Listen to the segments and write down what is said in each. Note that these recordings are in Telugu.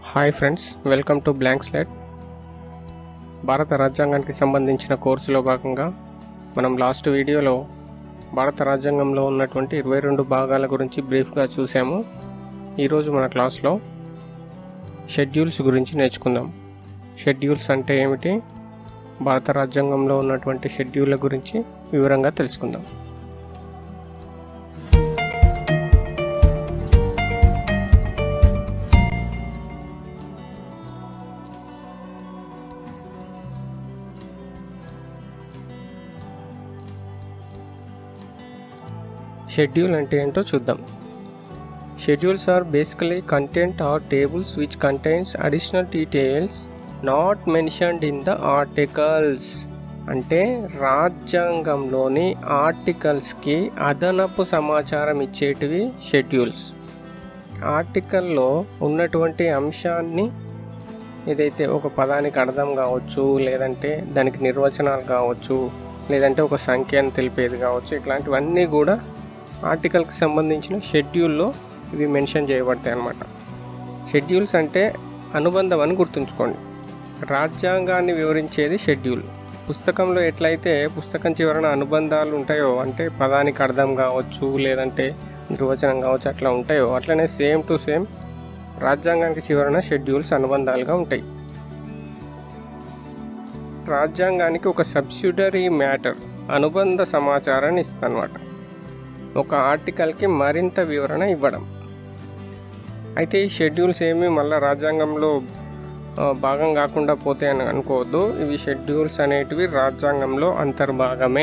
hi friends welcome to blank slide భారత రాజ్యాంగానికి సంబంధించిన కోర్సులో భాగంగా మనం లాస్ట్ వీడియోలో భారత రాజ్యాంగంలో ఉన్నటువంటి ఇరవై రెండు భాగాల గురించి బ్రీఫ్గా చూసాము ఈరోజు మన క్లాస్లో షెడ్యూల్స్ గురించి నేర్చుకుందాం షెడ్యూల్స్ అంటే ఏమిటి భారత రాజ్యాంగంలో ఉన్నటువంటి షెడ్యూళ్ళ గురించి వివరంగా తెలుసుకుందాం షెడ్యూల్ అంటే ఏంటో చూద్దాం schedules are basically content are tables which contains additional details not mentioned in the articles అంటే రాజ్యాంగంలోని ఆర్టికల్స్కి అదనపు సమాచారం ఇచ్చేటివి షెడ్యూల్స్ ఆర్టికల్లో ఉన్నటువంటి అంశాన్ని ఏదైతే ఒక పదానికి అర్థం కావచ్చు లేదంటే దానికి నిర్వచనాలు కావచ్చు లేదంటే ఒక సంఖ్యను తెలిపేది కావచ్చు ఇట్లాంటివన్నీ కూడా ఆర్టికల్కి సంబంధించిన షెడ్యూల్లో ఇవి మెన్షన్ చేయబడతాయి అన్నమాట షెడ్యూల్స్ అంటే అనుబంధం అని గుర్తుంచుకోండి రాజ్యాంగాన్ని వివరించేది షెడ్యూల్ పుస్తకంలో ఎట్లయితే పుస్తకం చివరన అనుబంధాలు ఉంటాయో అంటే పదానికి అర్థం కావచ్చు లేదంటే నిర్వచనం కావచ్చు అట్లా ఉంటాయో అట్లనే సేమ్ టు సేమ్ రాజ్యాంగానికి చివరన షెడ్యూల్స్ అనుబంధాలుగా ఉంటాయి రాజ్యాంగానికి ఒక సబ్సిడరీ మ్యాటర్ అనుబంధ సమాచారాన్ని ఇస్తుందన్నమాట ఒక ఆర్టికల్కి మరింత వివరణ ఇవ్వడం అయితే ఈ షెడ్యూల్స్ ఏమి మళ్ళీ రాజ్యాంగంలో ఆ, భాగం కాకుండా పోతాయని అనుకోవద్దు ఇవి షెడ్యూల్స్ అనేటివి రాజ్యాంగంలో అంతర్భాగమే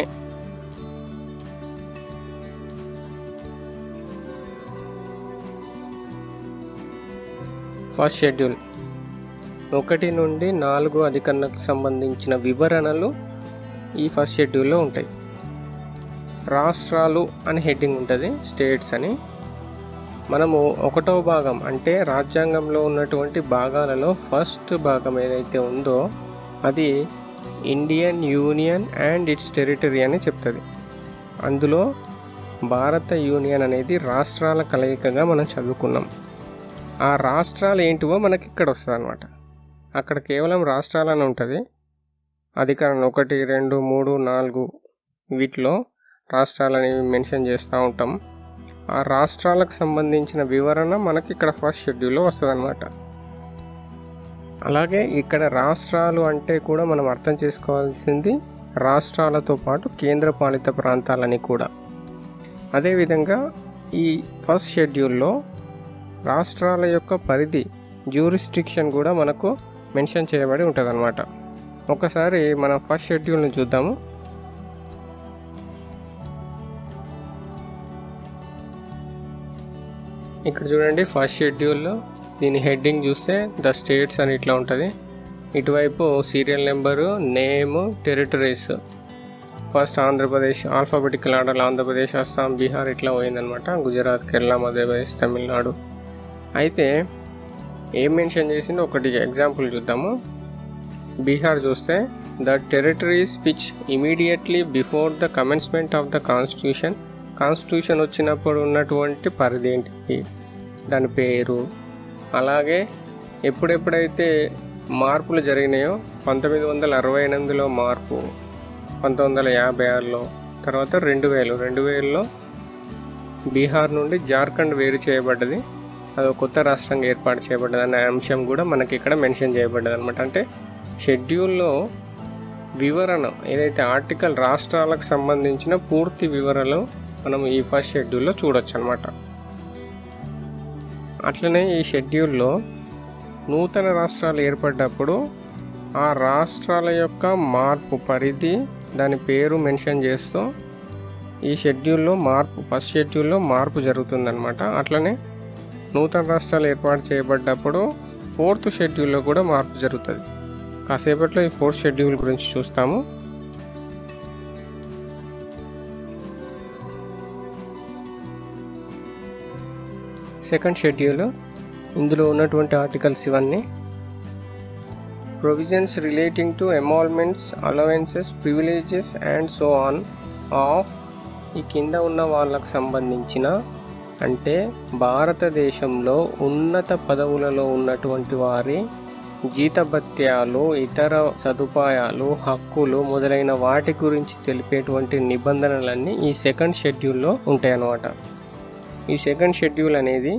ఫస్ట్ షెడ్యూల్ ఒకటి నుండి నాలుగు అధికరణకు సంబంధించిన వివరణలు ఈ ఫస్ట్ షెడ్యూల్లో ఉంటాయి రాష్ట్రాలు అని హెడ్డింగ్ ఉంటుంది స్టేట్స్ అని మనము ఒకటో భాగం అంటే రాజ్యాంగంలో ఉన్నటువంటి భాగాలలో ఫస్ట్ భాగం ఏదైతే ఉందో అది Indian union and its territory అని చెప్తుంది అందులో భారత యూనియన్ అనేది రాష్ట్రాల కలయికగా మనం చదువుకున్నాం ఆ రాష్ట్రాలు ఏంటివో మనకి ఇక్కడ వస్తుంది అనమాట అక్కడ కేవలం రాష్ట్రాలని ఉంటుంది అధికారం ఒకటి రెండు మూడు నాలుగు వీటిలో రాష్ట్రాలు అనేవి మెన్షన్ చేస్తూ ఉంటాం ఆ రాష్ట్రాలకు సంబంధించిన వివరణ మనకి ఇక్కడ ఫస్ట్ షెడ్యూల్లో వస్తుంది అనమాట అలాగే ఇక్కడ రాష్ట్రాలు అంటే కూడా మనం అర్థం చేసుకోవాల్సింది రాష్ట్రాలతో పాటు కేంద్రపాలిత ప్రాంతాలని కూడా అదేవిధంగా ఈ ఫస్ట్ షెడ్యూల్లో రాష్ట్రాల యొక్క పరిధి జ్యూరిస్టిక్షన్ కూడా మనకు మెన్షన్ చేయబడి ఉంటుంది అనమాట ఒకసారి మనం ఫస్ట్ షెడ్యూల్ని చూద్దాము ఇక్కడ చూడండి ఫస్ట్ షెడ్యూల్లో దీని హెడ్డింగ్ చూస్తే ద స్టేట్స్ అని ఇట్లా ఉంటుంది ఇటువైపు serial number name territories first Andhra Pradesh alphabetical order Andhra Pradesh Assam Bihar ఇట్లా పోయిందనమాట గుజరాత్ కేరళ మధ్యప్రదేశ్ తమిళనాడు అయితే ఏం మెన్షన్ చేసిందో ఒకటి ఎగ్జాంపుల్ చూద్దాము బీహార్ చూస్తే the territories which immediately before the commencement of the constitution constitution వచ్చినప్పుడు ఉన్నటువంటి పరిధి ఏంటి దాని పేరు అలాగే ఎప్పుడెప్పుడైతే మార్పులు జరిగినాయో పంతొమ్మిది వందల అరవై ఎనిమిదిలో మార్పు పంతొమ్మిది వందల యాభై ఆరులో తర్వాత రెండు వేలు రెండు వేలలో బీహార్ నుండి జార్ఖండ్ వేరు చేయబడ్డది అది ఒక కొత్త రాష్ట్రంగా ఏర్పాటు చేయబడ్డది అనే అంశం కూడా మనకి ఇక్కడ మెన్షన్ చేయబడ్డది అనమాట అంటే షెడ్యూల్లో వివరణ ఏదైతే ఆర్టికల్ రాష్ట్రాలకు సంబంధించిన పూర్తి వివరాలు మనం ఈ ఫస్ట్ షెడ్యూల్లో చూడొచ్చు అనమాట అట్లనే ఈ షెడ్యూల్లో నూతన రాష్ట్రాలు ఏర్పడ్డప్పుడు ఆ రాష్ట్రాల యొక్క మార్పు పరిధి దాని పేరు మెన్షన్ చేస్తూ ఈ షెడ్యూల్లో మార్పు ఫస్ట్ షెడ్యూల్లో మార్పు జరుగుతుందన్నమాట అట్లనే నూతన రాష్ట్రాలు ఏర్పాటు చేయబడ్డప్పుడు ఫోర్త్ షెడ్యూల్లో కూడా మార్పు జరుగుతుంది కాసేపట్లో ఈ ఫోర్త్ షెడ్యూల్ గురించి చూస్తాము సెకండ్ షెడ్యూల్ ఇందులో ఉన్నటువంటి ఆర్టికల్స్ ఇవన్నీ provisions relating to emoluments allowances privileges and so on of ఈ కింద ఉన్న వాళ్ళకు సంబంధించిన అంటే భారతదేశంలో ఉన్నత పదవులలో ఉన్నటువంటి వారి జీతభత్యాలు ఇతర సదుపాయాలు హక్కులు మొదలైన వాటి గురించి తెలిపేటువంటి నిబంధనలన్నీ ఈ సెకండ్ షెడ్యూల్లో ఉంటాయన్నమాట ఈ సెకండ్ షెడ్యూల్ అనేది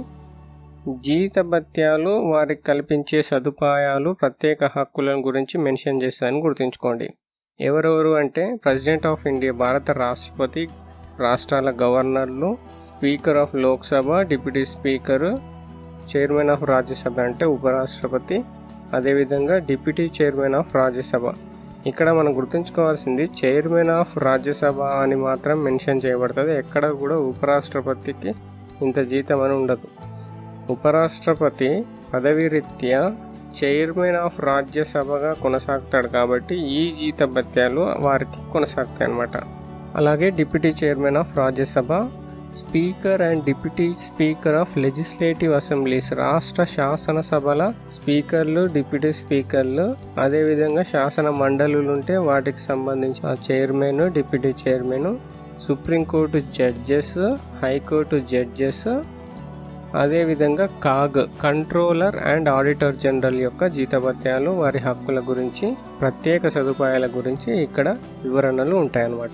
జీతభత్యాలు వారికి కల్పించే సదుపాయాలు ప్రత్యేక హక్కుల గురించి మెన్షన్ చేస్తారని గుర్తుంచుకోండి ఎవరెవరు అంటే ప్రెసిడెంట్ ఆఫ్ ఇండియా భారత రాష్ట్రపతి రాష్ట్రాల గవర్నర్లు speaker of Lok Sabha deputy speaker chairman of Rajya Sabha అంటే ఉపరాష్ట్రపతి అదేవిధంగా డిప్యూటీ చైర్మన్ ఆఫ్ రాజ్యసభ ఇక్కడ మనం గుర్తుంచుకోవాల్సింది చైర్మన్ ఆఫ్ రాజ్యసభ అని మాత్రం మెన్షన్ చేయబడుతుంది ఎక్కడ కూడా ఉపరాష్ట్రపతికి ఇంత జీతం అని ఉండదు ఉపరాష్ట్రపతి పదవి రీత్యా చైర్మన్ ఆఫ్ రాజ్యసభగా కొనసాగుతాడు కాబట్టి ఈ జీత భత్యాలు వారికి కొనసాగుతాయి అన్నమాట అలాగే deputy chairman of Rajya Sabha speaker and deputy speaker of legislative assemblies రాష్ట్ర శాసనసభల స్పీకర్లు డిప్యూటీ స్పీకర్లు అదేవిధంగా శాసన మండలులు ఉంటే వాటికి సంబంధించిన chairman deputy chairman supreme court judges high court judges అదేవిధంగా CAG controller and auditor general యొక్క జీతభత్యాలు వారి హక్కుల గురించి ప్రత్యేక సదుపాయాల గురించి ఇక్కడ వివరణలు ఉంటాయన్నమాట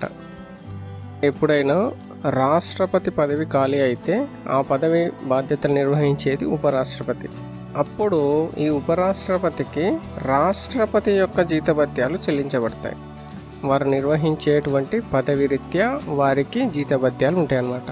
ఎప్పుడైనా రాష్ట్రపతి పదవి ఖాళీ అయితే ఆ పదవి బాధ్యతలు నిర్వహించేది ఉపరాష్ట్రపతి అప్పుడు ఈ ఉపరాష్ట్రపతికి రాష్ట్రపతి యొక్క జీతభత్యాలు చెల్లించబడతాయి వారు నిర్వహించేటువంటి పదవి రీత్యా వారికి జీతభత్యాలు ఉంటాయన్నమాట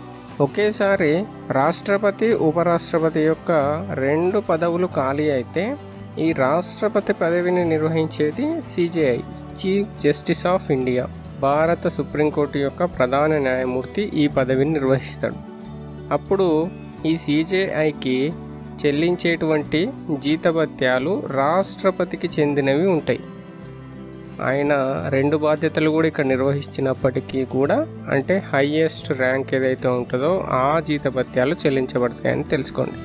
ఒకేసారి రాష్ట్రపతి ఉపరాష్ట్రపతి యొక్క రెండు పదవులు ఖాళీ అయితే ఈ రాష్ట్రపతి పదవిని నిర్వహించేది CJI chief justice of India భారత సుప్రీంకోర్టు యొక్క ప్రధాన న్యాయమూర్తి ఈ పదవిని నిర్వహిస్తాడు అప్పుడు ఈ సిజేఐకి చెల్లించేటువంటి జీతభత్యాలు రాష్ట్రపతికి చెందినవి ఉంటాయి ఆయన రెండు బాధ్యతలు కూడా ఇక్కడ నిర్వహించినప్పటికీ కూడా అంటే హైయెస్ట్ ర్యాంక్ ఏదైతే ఉంటుందో ఆ జీతభత్యాలు చెల్లించబడతాయని తెలుసుకోండి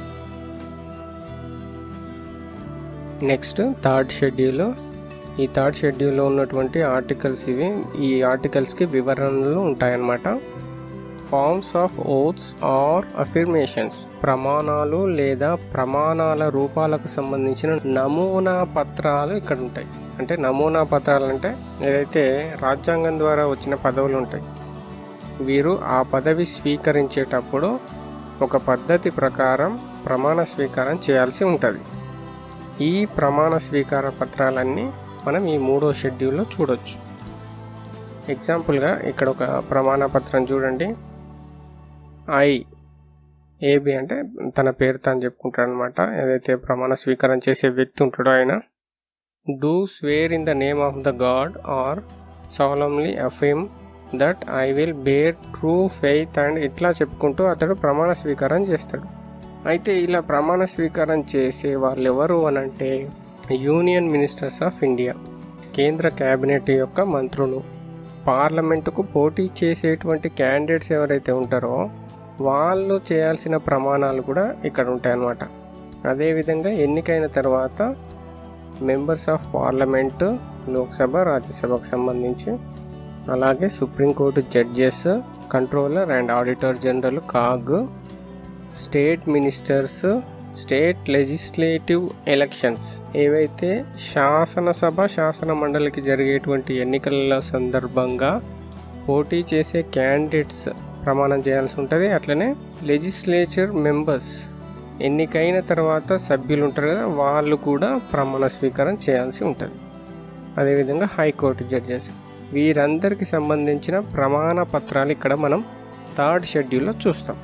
నెక్స్ట్ థర్డ్ షెడ్యూల్ ఈ థర్డ్ షెడ్యూల్లో ఉన్నటువంటి ఆర్టికల్స్ ఇవి ఈ ఆర్టికల్స్కి వివరణలు ఉంటాయన్నమాట forms of oaths or affirmations ప్రమాణాలు లేదా ప్రమాణాల రూపాలకు సంబంధించిన నమూనా పత్రాలు ఇక్కడ ఉంటాయి అంటే నమూనా పత్రాలు అంటే ఏదైతే రాజ్యాంగం ద్వారా వచ్చిన పదవులు ఉంటాయి వీరు ఆ పదవి స్వీకరించేటప్పుడు ఒక పద్ధతి ప్రకారం ప్రమాణ స్వీకారం చేయాల్సి ఉంటుంది ఈ ప్రమాణ స్వీకార పత్రాలన్నీ మనం ఈ మూడో షెడ్యూల్లో చూడొచ్చు ఎగ్జాంపుల్గా ఇక్కడ ఒక ప్రమాణ పత్రం చూడండి ఐ ఏబి అంటే తన పేరు తాను చెప్పుకుంటాడు అనమాట ఏదైతే ప్రమాణ స్వీకారం చేసే వ్యక్తి ఉంటాడో ఆయన do swear in the name of the God or solemnly affirm that I will bear true faith and ఇట్లా చెప్పుకుంటూ అతడు ప్రమాణ స్వీకారం చేస్తాడు అయితే ఇలా ప్రమాణ స్వీకారం చేసే వాళ్ళు ఎవరు అనంటే యూనియన్ మినిస్టర్స్ ఆఫ్ ఇండియా కేంద్ర కేబినెట్ యొక్క మంత్రులు పార్లమెంటుకు పోటీ చేసేటువంటి క్యాండిడేట్స్ ఎవరైతే ఉంటారో వాళ్ళు చేయాల్సిన ప్రమాణాలు కూడా ఇక్కడ ఉంటాయన్నమాట అదేవిధంగా ఎన్నికైన తర్వాత మెంబర్స్ ఆఫ్ పార్లమెంటు లోక్సభ రాజ్యసభకు సంబంధించి అలాగే supreme court judges controller and auditor general CAG state ministers state legislative elections ఏవైతే శాసనసభ శాసన మండలికి జరిగేటువంటి ఎన్నికల సందర్భంగా పోటీ చేసే క్యాండిడేట్స్ ప్రమాణం చేయాల్సి ఉంటుంది అట్లనే లెజిస్లేచర్ మెంబర్స్ ఎన్నికైన తర్వాత సభ్యులు ఉంటారు కదా వాళ్ళు కూడా ప్రమాణ స్వీకారం చేయాల్సి ఉంటుంది అదేవిధంగా హైకోర్టు జడ్జెస్ వీరందరికి సంబంధించిన ప్రమాణ పత్రాలు ఇక్కడ మనం థర్డ్ షెడ్యూల్లో చూస్తాం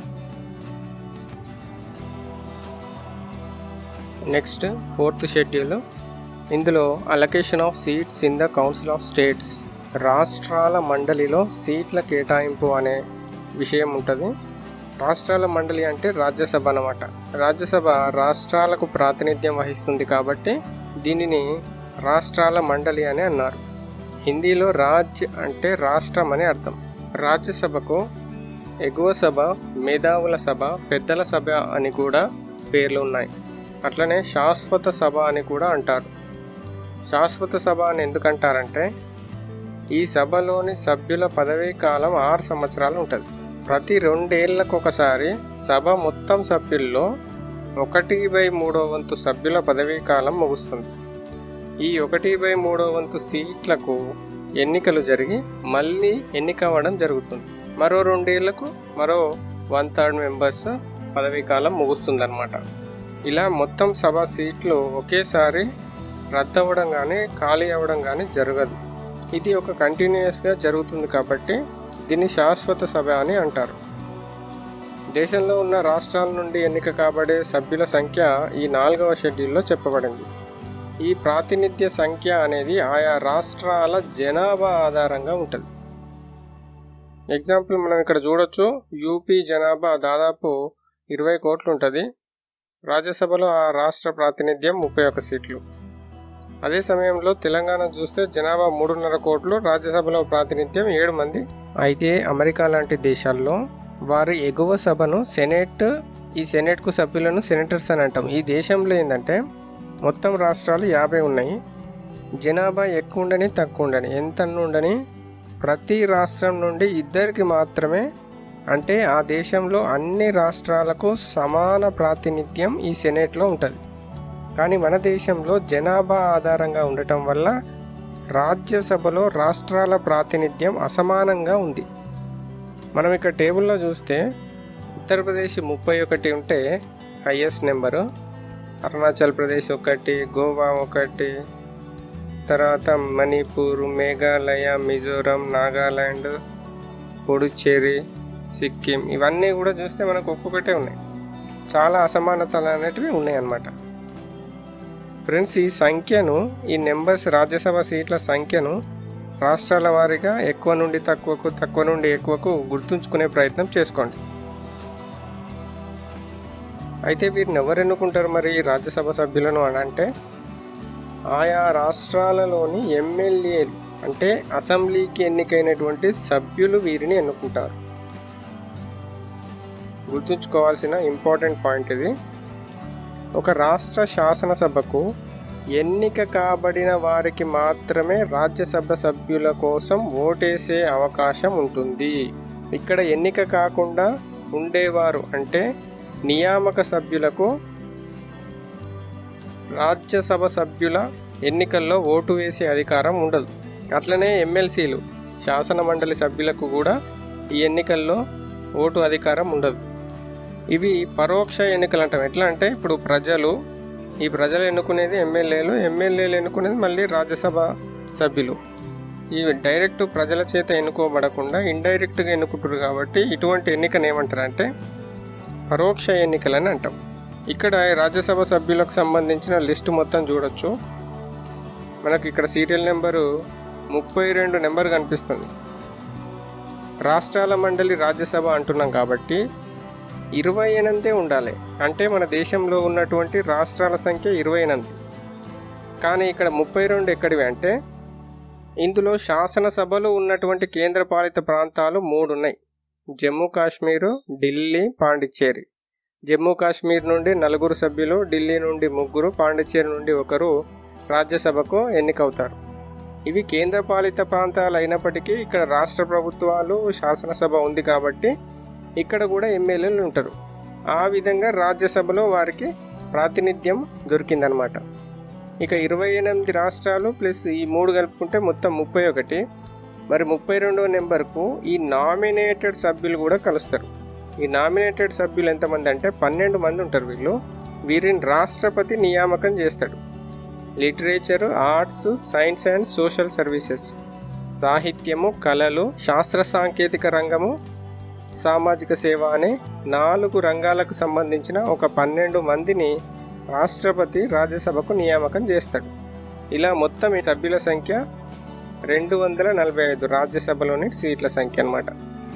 నెక్స్ట్ ఫోర్త్ షెడ్యూల్ ఇందులో allocation of seats in the council of states రాష్ట్రాల మండలిలో సీట్ల కేటాయింపు అనే విషయం ఉంటుంది రాష్ట్రాల మండలి అంటే రాజ్యసభ అన్నమాట రాజ్యసభ రాష్ట్రాలకు ప్రాతినిధ్యం వహిస్తుంది కాబట్టి దీనిని రాష్ట్రాల మండలి అని అన్నారు హిందీలో రాజ్ అంటే రాష్ట్రం అని అర్థం రాజ్యసభకు ఎగువ సభ మేధావుల సభ పెద్దల సభ అని కూడా పేర్లు ఉన్నాయి అట్లనే శాశ్వత సభ అని కూడా అంటారు శాశ్వత సభ అని ఎందుకంటారంటే ఈ సభలోని సభ్యుల పదవీ కాలం ఆరు సంవత్సరాలు ఉంటుంది ప్రతి రెండేళ్లకు ఒకసారి సభ మొత్తం సభ్యుల్లో ఒకటి బై మూడో వంతు సభ్యుల పదవీ కాలం ముగుస్తుంది ఈ ఒకటి బై మూడో వంతు సీట్లకు ఎన్నికలు జరిగి మళ్ళీ ఎన్నిక అవ్వడం జరుగుతుంది మరో రెండేళ్లకు మరో వన్ థర్డ్ మెంబర్స్ పదవీ కాలం ముగుస్తుందన్నమాట ఇలా మొత్తం సభ సీట్లు ఒకేసారి రద్దు అవ్వడం కానీ ఖాళీ అవ్వడం కానీ జరగదు ఇది ఒక కంటిన్యూస్గా జరుగుతుంది కాబట్టి దీన్ని శాశ్వత సభ అని అంటారు దేశంలో ఉన్న రాష్ట్రాల నుండి ఎన్నిక కాబడే సభ్యుల సంఖ్య ఈ నాలుగవ షెడ్యూల్లో చెప్పబడింది ఈ ప్రాతినిధ్య సంఖ్య అనేది ఆయా రాష్ట్రాల జనాభా ఆధారంగా ఉంటుంది ఎగ్జాంపుల్ మనం ఇక్కడ చూడొచ్చు యూపీ జనాభా దాదాపు ఇరవై కోట్లు ఉంటుంది రాజ్యసభలో ఆ రాష్ట్ర ప్రాతినిధ్యం ముప్పై ఒక్క సీట్లు అదే సమయంలో తెలంగాణ చూస్తే జనాభా మూడున్నర కోట్లు రాజ్యసభలో ప్రాతినిధ్యం ఏడు మంది అయితే అమెరికా లాంటి దేశాల్లో వారి ఎగువ సభను సెనెట్ ఈ సెనెట్కు సభ్యులను సెనేటర్స్ అని అంటాం ఈ దేశంలో ఏంటంటే మొత్తం రాష్ట్రాలు యాభై ఉన్నాయి జనాభా ఎక్కువ ఉండని తక్కువ ఉండని ఎంత ఉండని ప్రతి రాష్ట్రం నుండి ఇద్దరికి మాత్రమే అంటే ఆ దేశంలో అన్ని రాష్ట్రాలకు సమాన ప్రాతినిధ్యం ఈ సెనేట్లో ఉంటుంది కానీ మన దేశంలో జనాభా ఆధారంగా ఉండటం వల్ల రాజ్యసభలో రాష్ట్రాల ప్రాతినిధ్యం అసమానంగా ఉంది మనం ఇక్కడ టేబుల్లో చూస్తే ఉత్తరప్రదేశ్ ముప్పై ఒకటి ఉంటే హయ్యెస్ట్ నెంబరు అరుణాచల్ ప్రదేశ్ ఒకటి గోవా ఒకటి తర్వాత మణిపూర్ మేఘాలయ మిజోరం నాగాల్యాండ్ పుడుచ్చేరి సిక్కిం ఇవన్నీ కూడా చూస్తే మనకు ఒక్కొక్కటే ఉన్నాయి చాలా అసమానతలు అనేటివి ఉన్నాయి అన్నమాట ఫ్రెండ్స్ ఈ సంఖ్యను ఈ నెంబర్స్ రాజ్యసభ సీట్ల సంఖ్యను రాష్ట్రాల వారీగా ఎక్కువ నుండి తక్కువకు తక్కువ నుండి ఎక్కువకు గుర్తుంచుకునే ప్రయత్నం చేసుకోండి అయితే వీరిని ఎవరు ఎన్నుకుంటారు మరి ఈ రాజ్యసభ సభ్యులను అని అంటే ఆయా రాష్ట్రాలలోని ఎమ్మెల్యేలు అంటే అసెంబ్లీకి ఎన్నికైనటువంటి సభ్యులు వీరిని ఎన్నుకుంటారు గుర్తుంచుకోవాల్సిన ఇంపార్టెంట్ పాయింట్ ఇది ఒక రాష్ట్ర శాసనసభకు ఎన్నిక కాబడిన వారికి మాత్రమే రాజ్యసభ సభ్యుల కోసం ఓటేసే అవకాశం ఉంటుంది ఇక్కడ ఎన్నిక కాకుండా ఉండేవారు అంటే నియామక సభ్యులకు రాజ్యసభ సభ్యుల ఎన్నికల్లో ఓటు వేసే అధికారం ఉండదు అట్లనే ఎమ్మెల్సీలు శాసన మండలి సభ్యులకు కూడా ఈ ఎన్నికల్లో ఓటు అధికారం ఉండదు ఇవి పరోక్ష ఎన్నికలు అంటాం ఎట్లా అంటే ఇప్పుడు ప్రజలు ఈ ప్రజలు ఎన్నుకునేది ఎమ్మెల్యేలు ఎమ్మెల్యేలు ఎన్నుకునేది మళ్ళీ రాజ్యసభ సభ్యులు ఈ డైరెక్ట్ ప్రజల చేత ఎన్నుకోబడకుండా ఇండైరెక్ట్గా ఎన్నుకుంటారు కాబట్టి ఇటువంటి ఎన్నికను ఏమంటారంటే పరోక్ష ఎన్నికలని అంటాం ఇక్కడ రాజ్యసభ సభ్యులకు సంబంధించిన లిస్టు మొత్తం చూడొచ్చు మనకు ఇక్కడ సీరియల్ నెంబరు ముప్పై రెండు నెంబర్ కనిపిస్తుంది రాష్ట్రాల మండలి రాజ్యసభ అంటున్నాం కాబట్టి ఇరవై ఎనిమిదే ఉండాలి అంటే మన దేశంలో ఉన్నటువంటి రాష్ట్రాల సంఖ్య ఇరవై ఎనిమిది కానీ ఇక్కడ ముప్పై రెండు ఎక్కడివి అంటే ఇందులో శాసనసభలు ఉన్నటువంటి కేంద్రపాలిత ప్రాంతాలు మూడు ఉన్నాయి జమ్మూ కాశ్మీరు ఢిల్లీ పాండిచ్చేరి జమ్మూ కాశ్మీర్ నుండి నలుగురు సభ్యులు ఢిల్లీ నుండి ముగ్గురు పాండిచ్చేరి నుండి ఒకరు రాజ్యసభకు ఎన్నికవుతారు ఇవి కేంద్రపాలిత ప్రాంతాలు అయినప్పటికీ ఇక్కడ రాష్ట్ర ప్రభుత్వాలు శాసనసభ ఉంది కాబట్టి ఇక్కడ కూడా ఎమ్మెల్యేలు ఉంటారు ఆ విధంగా రాజ్యసభలో వారికి ప్రాతినిధ్యం దొరికిందనమాట ఇక ఇరవై ఎనిమిది రాష్ట్రాలు ప్లస్ ఈ మూడు కలుపుకుంటే మొత్తం ముప్పై ఒకటి మరి ముప్పై రెండో నెంబర్కు ఈ నామినేటెడ్ సభ్యులు కూడా కలుస్తారు ఈ నామినేటెడ్ సభ్యులు ఎంతమంది అంటే పన్నెండు మంది ఉంటారు వీళ్ళు వీరిని రాష్ట్రపతి నియామకం చేస్తాడు literature arts science and social services సాహిత్యము కళలు శాస్త్ర సాంకేతిక రంగము సామాజిక సేవ అనే నాలుగు రంగాలకు సంబంధించిన ఒక పన్నెండు మందిని రాష్ట్రపతి రాజ్యసభకు నియామకం చేస్తాడు ఇలా మొత్తం ఈ సభ్యుల సంఖ్య రెండు వందల నలభై ఐదు రాజ్యసభలోని సీట్ల సంఖ్య అన్నమాట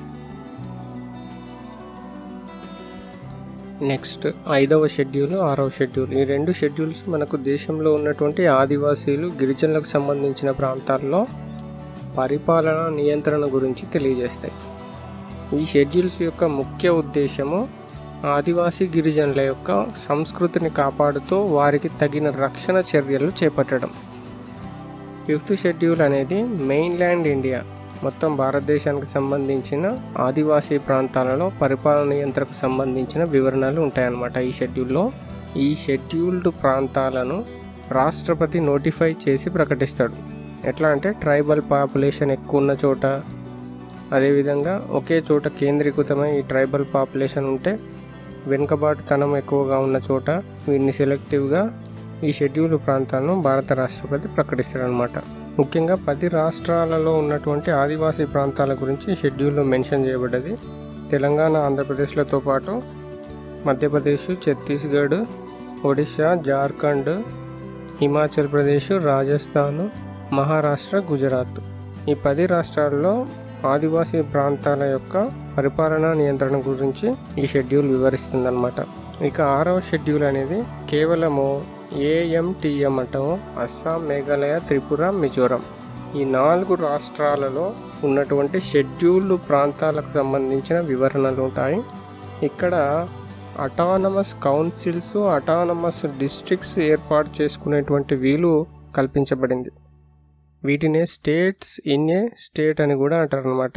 నెక్స్ట్ ఐదవ షెడ్యూల్ ఆరవ షెడ్యూల్ ఈ రెండు షెడ్యూల్స్ మనకు దేశంలో ఉన్నటువంటి ఆదివాసీలు గిరిజనులకు సంబంధించిన ప్రాంతాల్లో పరిపాలన నియంత్రణ గురించి తెలియజేస్తాయి ఈ షెడ్యూల్స్ యొక్క ముఖ్య ఉద్దేశము ఆదివాసీ గిరిజనుల యొక్క సంస్కృతిని కాపాడుతూ వారికి తగిన రక్షణ చర్యలు చేపట్టడం ఫిఫ్త్ షెడ్యూల్ అనేది మెయిన్ల్యాండ్ ఇండియా మొత్తం భారతదేశానికి సంబంధించిన ఆదివాసీ ప్రాంతాలలో పరిపాలన నియంత్రణకు సంబంధించిన వివరణలు ఉంటాయన్నమాట ఈ షెడ్యూల్లో ఈ షెడ్యూల్డ్ ప్రాంతాలను రాష్ట్రపతి నోటిఫై చేసి ప్రకటిస్తాడు ఎట్లా అంటే ట్రైబల్ పాపులేషన్ ఎక్కువ ఉన్న చోట అదేవిధంగా ఒకే చోట కేంద్రీకృతమై ఈ ట్రైబల్ పాపులేషన్ ఉంటే వెనుకబాటుతనం ఎక్కువగా ఉన్న చోట వీటిని సెలెక్టివ్గా ఈ షెడ్యూల్ ప్రాంతాలను భారత రాష్ట్రపతి ప్రకటిస్తారనమాట ముఖ్యంగా పది రాష్ట్రాలలో ఉన్నటువంటి ఆదివాసీ ప్రాంతాల గురించి ఈ షెడ్యూల్లో మెన్షన్ చేయబడ్డది తెలంగాణ ఆంధ్రప్రదేశ్లతో పాటు మధ్యప్రదేశ్ ఛత్తీస్గఢ్ ఒడిశా జార్ఖండ్ హిమాచల్ ప్రదేశ్ రాజస్థాన్ మహారాష్ట్ర గుజరాత్ ఈ పది రాష్ట్రాల్లో ఆదివాసీ ప్రాంతాల యొక్క పరిపాలనా నియంత్రణ గురించి ఈ షెడ్యూల్ వివరిస్తుందన్నమాట ఇక ఆరవ షెడ్యూల్ అనేది కేవలము ఏఎంటిఎం అంటాము అస్సాం మేఘాలయ త్రిపుర మిజోరం ఈ నాలుగు రాష్ట్రాలలో ఉన్నటువంటి షెడ్యూల్డ్ ప్రాంతాలకు సంబంధించిన వివరణలు ఉంటాయి ఇక్కడ అటానమస్ కౌన్సిల్స్ అటానమస్ డిస్ట్రిక్ట్స్ ఏర్పాటు చేసుకునేటువంటి వీలు కల్పించబడింది వీటినే స్టేట్స్ ఇన్ ఏ స్టేట్ అని కూడా అంటారనమాట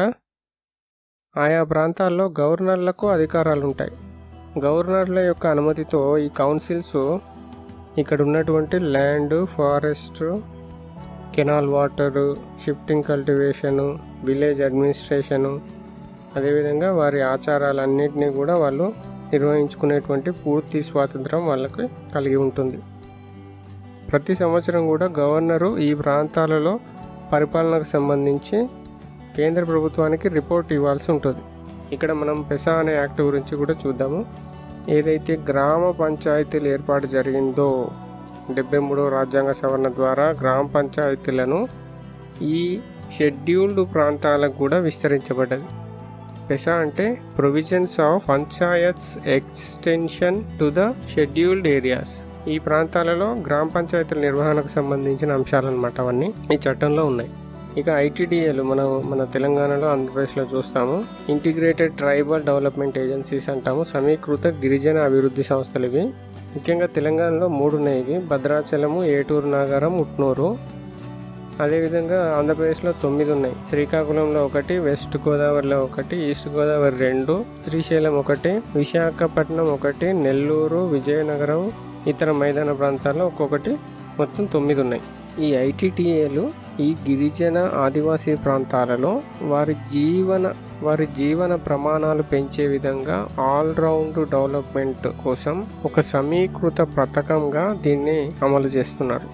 ఆయా ప్రాంతాల్లో గవర్నర్లకు అధికారాలు ఉంటాయి గవర్నర్ల యొక్క అనుమతితో ఈ కౌన్సిల్స్ ఇక్కడ ఉన్నటువంటి land forest canal water shifting cultivation village administration అదేవిధంగా వారి ఆచారాలన్నింటినీ కూడా వాళ్ళు నిర్వహించుకునేటువంటి పూర్తి స్వాతంత్రం వాళ్ళకి కలిగి ఉంటుంది ప్రతి సంవత్సరం కూడా గవర్నరు ఈ ప్రాంతాలలో పరిపాలనకు సంబంధించి కేంద్ర ప్రభుత్వానికి రిపోర్ట్ ఇవ్వాల్సి ఉంటుంది ఇక్కడ మనం పెసా అనే యాక్ట్ గురించి కూడా చూద్దాము ఏదైతే గ్రామ పంచాయతీలు ఏర్పాటు జరిగిందో డెబ్బై మూడో రాజ్యాంగ సవరణ ద్వారా గ్రామ పంచాయతీలను ఈ షెడ్యూల్డ్ ప్రాంతాలకు కూడా విస్తరించబడ్డది పెసా అంటే provisions of panchayats extension to the scheduled areas ఈ ప్రాంతాలలో గ్రామ పంచాయతీల నిర్వహణకు సంబంధించిన అంశాలన్నమాట అవన్నీ ఈ చట్టంలో ఉన్నాయి ఇక ఐటీడీఏలు మనం మన తెలంగాణలో ఆంధ్రప్రదేశ్లో చూస్తాము ఇంటిగ్రేటెడ్ ట్రైబల్ డెవలప్మెంట్ ఏజెన్సీస్ అంటాము సమీకృత గిరిజన అభివృద్ధి సంస్థలు ఇవి ముఖ్యంగా తెలంగాణలో మూడు ఉన్నాయి ఇవి భద్రాచలము ఏటూరు నాగారం ఉట్నూరు అదేవిధంగా ఆంధ్రప్రదేశ్లో తొమ్మిది ఉన్నాయి శ్రీకాకుళంలో ఒకటి వెస్ట్ గోదావరిలో ఒకటి ఈస్ట్ గోదావరి రెండు శ్రీశైలం ఒకటి విశాఖపట్నం ఒకటి నెల్లూరు విజయనగరం ఇతర మైదాన ప్రాంతాల్లో ఒక్కొక్కటి మొత్తం తొమ్మిది ఉన్నాయి ఈ ఐటీటీఏలు ఈ గిరిజన ఆదివాసీ ప్రాంతాలలో వారి జీవన వారి జీవన ప్రమాణాలు పెంచే విధంగా ఆల్రౌండ్ డెవలప్మెంట్ కోసం ఒక సమీకృత పథకంగా దీన్ని అమలు చేస్తున్నారు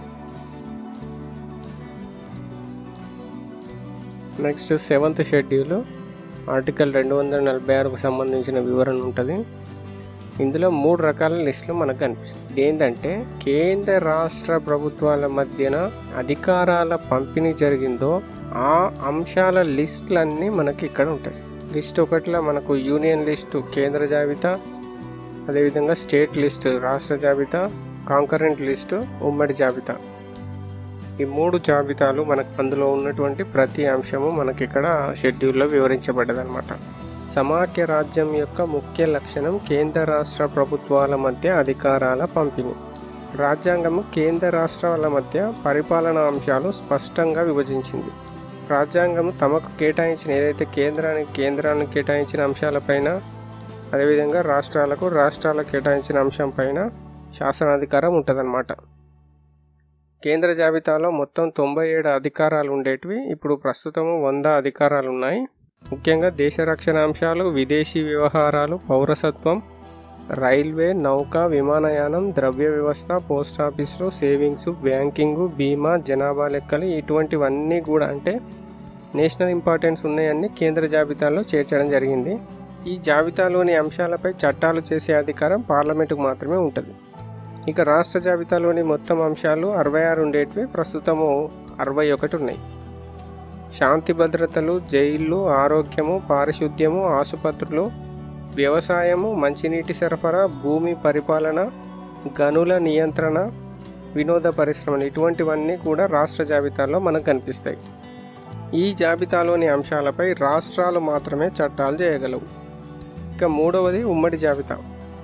నెక్స్ట్ సెవెంత్ షెడ్యూల్ ఆర్టికల్ రెండు వందల నలభై ఆరుకు సంబంధించిన వివరణ ఉంటుంది ఇందులో మూడు రకాల లిస్టులు మనకు కనిపిస్తుంది ఏంటంటే కేంద్ర రాష్ట్ర ప్రభుత్వాల మధ్యన అధికారాల పంపిణీ జరిగిందో ఆ అంశాల లిస్టులన్నీ మనకి ఇక్కడ ఉంటాయి లిస్ట్ ఒకటిలో మనకు యూనియన్ లిస్టు కేంద్ర జాబితా అదేవిధంగా స్టేట్ లిస్టు రాష్ట్ర జాబితా కాంకరెంట్ లిస్టు ఉమ్మడి జాబితా ఈ మూడు జాబితాలు మనకు అందులో ఉన్నటువంటి ప్రతి అంశము మనకి ఇక్కడ షెడ్యూల్లో వివరించబడ్డదన్నమాట సమాఖ్య రాజ్యం యొక్క ముఖ్య లక్షణం కేంద్ర రాష్ట్ర ప్రభుత్వాల మధ్య అధికారాల పంపిణీ రాజ్యాంగము కేంద్ర రాష్ట్రాల మధ్య పరిపాలనా అంశాలు స్పష్టంగా విభజించింది రాజ్యాంగం తమకు కేటాయించిన ఏదైతే కేంద్రానికి కేంద్రానికి కేటాయించిన అంశాలపైన అదేవిధంగా రాష్ట్రాలకు రాష్ట్రాలకు కేటాయించిన అంశం పైన శాసనాధికారం ఉంటుందన్నమాట కేంద్ర జాబితాలో మొత్తం తొంభై ఏడు అధికారాలు ఉండేటివి ఇప్పుడు ప్రస్తుతము వంద అధికారాలు ఉన్నాయి ముఖ్యంగా దేశ రక్షణ అంశాలు విదేశీ వ్యవహారాలు పౌరసత్వం రైల్వే నౌక విమానయానం ద్రవ్య వ్యవస్థ పోస్ట్ ఆఫీసులు సేవింగ్స్ బ్యాంకింగ్ బీమా జనాభా లెక్కలు ఇటువంటివన్నీ కూడా అంటే నేషనల్ ఇంపార్టెన్స్ ఉన్నాయన్నీ కేంద్ర జాబితాలో చేర్చడం జరిగింది ఈ జాబితాలోని అంశాలపై చట్టాలు చేసే అధికారం పార్లమెంటుకు మాత్రమే ఉంటుంది ఇక రాష్ట్ర జాబితాలోని మొత్తం అంశాలు అరవై ఆరు ఉండేటివి ప్రస్తుతము అరవై ఒకటి ఉన్నాయి శాంతి భద్రతలు జైళ్ళు ఆరోగ్యము పారిశుద్ధ్యము ఆసుపత్రులు వ్యవసాయము మంచినీటి సరఫరా భూమి పరిపాలన గనుల నియంత్రణ వినోద పరిశ్రమలు ఇటువంటివన్నీ కూడా రాష్ట్ర జాబితాలో మనకు కనిపిస్తాయి ఈ జాబితాలోని అంశాలపై రాష్ట్రాలు మాత్రమే చట్టాలు చేయగలవు ఇక మూడవది ఉమ్మడి జాబితా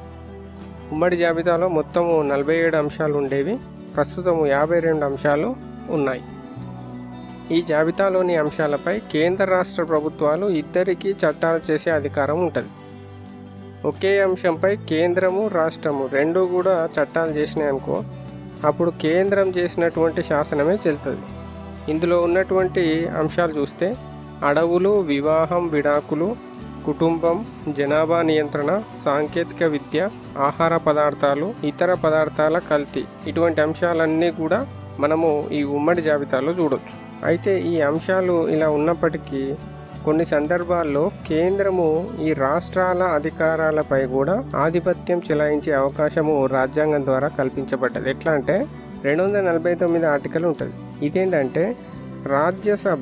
ఉమ్మడి జాబితాలో మొత్తము నలభై ఏడు అంశాలు ఉండేవి ప్రస్తుతము యాభై రెండు అంశాలు ఉన్నాయి ఈ జాబితాలోని అంశాలపై కేంద్ర రాష్ట్ర ప్రభుత్వాలు ఇద్దరికీ చట్టాలు చేసే అధికారం ఉంటుంది ఒకే అంశంపై కేంద్రము రాష్ట్రము రెండు కూడా చట్టాలు చేసినాయి అనుకో అప్పుడు కేంద్రం చేసినటువంటి శాసనమే చెల్తుంది ఇందులో ఉన్నటువంటి అంశాలు చూస్తే అడవులు వివాహం విడాకులు కుటుంబం జనాభా నియంత్రణ సాంకేతిక విద్య ఆహార పదార్థాలు ఇతర పదార్థాల కల్తీ ఇటువంటి అంశాలన్నీ కూడా మనము ఈ ఉమ్మడి జాబితాలో చూడొచ్చు అయితే ఈ అంశాలు ఇలా ఉన్నప్పటికీ కొన్ని సందర్భాల్లో కేంద్రము ఈ రాష్ట్రాల అధికారాలపై కూడా ఆధిపత్యం చెలాయించే అవకాశము రాజ్యాంగం ద్వారా కల్పించబడ్డది ఎట్లా అంటే రెండు వందల నలభై తొమ్మిది ఆర్టికల్ ఉంటుంది ఇదేంటంటే రాజ్యసభ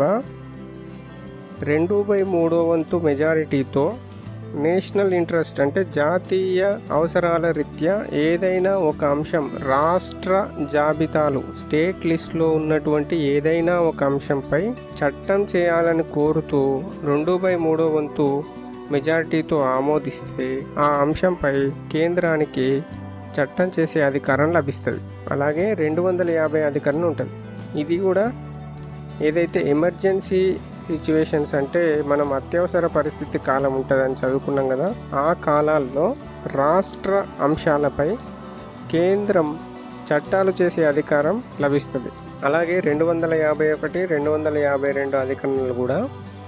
రెండు బై మూడో వంతు మెజారిటీతో నేషనల్ ఇంట్రెస్ట్ అంటే జాతీయ అవసరాల రీత్యా ఏదైనా ఒక అంశం రాష్ట్ర జాబితాలు స్టేట్ లిస్ట్లో ఉన్నటువంటి ఏదైనా ఒక అంశంపై చట్టం చేయాలని కోరుతూ రెండు బై మూడో వంతు మెజారిటీతో ఆమోదిస్తే ఆ అంశంపై కేంద్రానికి చట్టం చేసే అధికారం లభిస్తుంది అలాగే రెండు వందల యాభై అధికారం ఉంటుంది ఇది కూడా ఏదైతే ఎమర్జెన్సీ సిచ్యువేషన్స్ అంటే మనం అత్యవసర పరిస్థితి కాలం ఉంటుందని చదువుకున్నాం కదా ఆ కాలాల్లో రాష్ట్ర అంశాలపై కేంద్రం చట్టాలు చేసే అధికారం లభిస్తుంది అలాగే రెండు వందల యాభై ఒకటి రెండు వందల యాభై రెండు అధికరణలు కూడా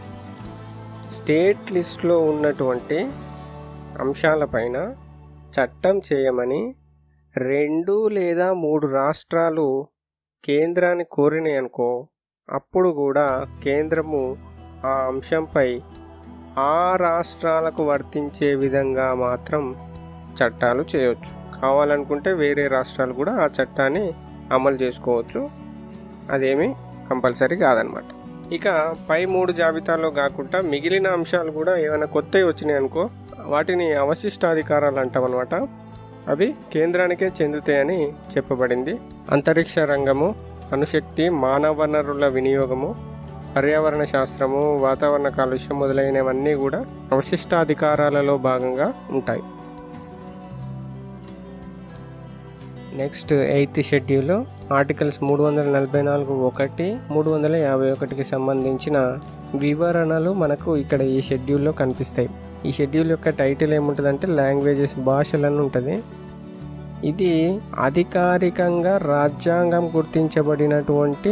స్టేట్ లిస్ట్లో ఉన్నటువంటి అంశాలపైన చట్టం చేయమని రెండు లేదా మూడు రాష్ట్రాలు కేంద్రాన్ని కోరినాయి అనుకో అప్పుడు కూడా కేంద్రము ఆ అంశంపై ఆ రాష్ట్రాలకు వర్తించే విధంగా మాత్రం చట్టాలు చేయవచ్చు కావాలనుకుంటే వేరే రాష్ట్రాలు కూడా ఆ చట్టాన్ని అమలు చేసుకోవచ్చు అదేమి కంపల్సరీ కాదనమాట ఇక పై మూడు జాబితాలో కాకుండా మిగిలిన అంశాలు కూడా ఏమైనా కొత్తవి వచ్చినాయి అనుకో వాటిని అవశిష్టాధికారాలు అంటామన్నమాట అవి కేంద్రానికే చెందుతాయని చెప్పబడింది అంతరిక్ష రంగము అణుశక్తి మానవ వనరుల వినియోగము పర్యావరణ శాస్త్రము వాతావరణ కాలుష్యం మొదలైనవన్నీ కూడా అవశిష్టాధికారాలలో భాగంగా ఉంటాయి నెక్స్ట్ ఎయిత్ షెడ్యూల్ ఆర్టికల్స్ మూడు వందల నలభై నాలుగు ఒకటి మూడు వందల యాభై ఒకటికి సంబంధించిన వివరణలు మనకు ఇక్కడ ఈ షెడ్యూల్లో కనిపిస్తాయి ఈ షెడ్యూల్ యొక్క టైటిల్ ఏముంటుందంటే లాంగ్వేజెస్ భాషలను ఉంటుంది ఇది అధికారికంగా రాజ్యాంగం గుర్తించబడినటువంటి